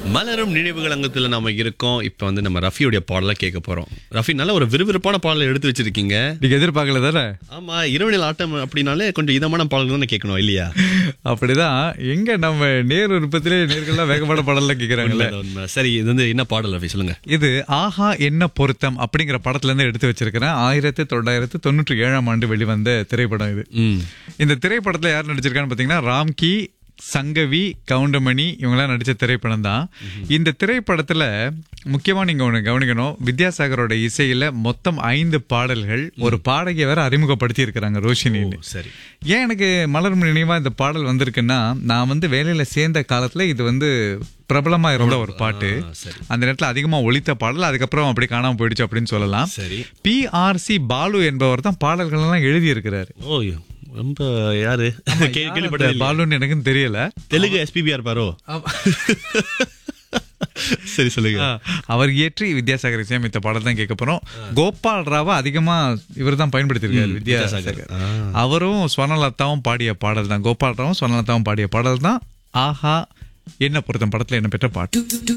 மலரும் நினைவுகள் அங்கத்துல நாம இருக்கோம் இப்ப வந்து நம்ம ரஃபியோடைய பாடலை கேட்க போறோம் ரஃபி நல்ல ஒரு விறுவிறுப்பான பாடலை எடுத்து வச்சிருக்கீங்க நீங்க எதிர்பார்க்கல தானே ஆமா இரவு நில ஆட்டம் அப்படின்னாலே கொஞ்சம் இதமான பாடல் தானே கேட்கணும் இல்லையா அப்படிதான் எங்க நம்ம நேர் விருப்பத்திலே நேர்கள்லாம் வேகமான பாடல்லாம் கேக்குறாங்கல்ல உண்மை, உண்மை. சரி இது வந்து என்ன பாடல் ரஃபி சொல்லுங்க இது ஆஹா என்ன பொருத்தம் அப்படிங்கிற படத்துல இருந்து எடுத்து வச்சிருக்கிறேன் ஆயிரத்தி தொள்ளாயிரத்தி தொண்ணூற்றி ஏழாம் ஆண்டு வெளிவந்த திரைப்படம் இது ம் இந்த திரைப்படத்துல யார் நடிச்சிருக்கான்னு பாத்தீங்கன்னா ராம்கி சங்கவி கவுண்டமணி இவங்கெல்லாம் நடிச்ச திரைப்படம் தான் இந்த திரைப்படத்துல முக்கியமா நீங்க ஒண்ணு கவனிக்கணும் வித்யாசாகரோட இசையில மொத்தம் ஐந்து பாடல்கள் ஒரு பாடகியை வேற அறிமுகப்படுத்தி இருக்கிறாங்க ரோஷினின்னு சரி ஏன் எனக்கு மலர் நினைவா இந்த பாடல் வந்திருக்குன்னா நான் வந்து வேலையில சேர்ந்த காலத்துல இது வந்து பிரபலமா இருந்த ஒரு பாட்டு ஆ, சரி அந்த நேரத்துல அதிகமா ஒலித்த பாடல் அதுக்கப்புறம் அப்படி காணாம போயிடுச்சு அப்படின்னு சொல்லலாம் சரி பிஆர்சி பாலு என்பவர் தான் பாடல்கள் எல்லாம் எழுதி இருக்கிறாரு ஓ ரொம்ப யாரு கே- கேள்விப்பட்டது இல்லையா? பாலுன்னு எனக்கும் தெரியல தெலுங்கு எஸ்பிபி இருப்பாரோ சரி சொல்லுங்க அவர் இயற்றி வித்யாசாகர் இசையமைத்த பாடல் தான் கேட்க போறோம் கோபால் ராவா அதிகமா இவர் தான் பயன்படுத்தியிருக்காரு வித்யாசாகர் ஆ. அவரும் ஸ்வர்ணலதாவும் பாடிய பாடல் தான் கோபால் ராவும் ஸ்வர்ணலதாவும் பாடிய பாடல் தான் ஆஹா என்ன பொருத்தம் படத்துல என்ன பெற்ற பாட்டு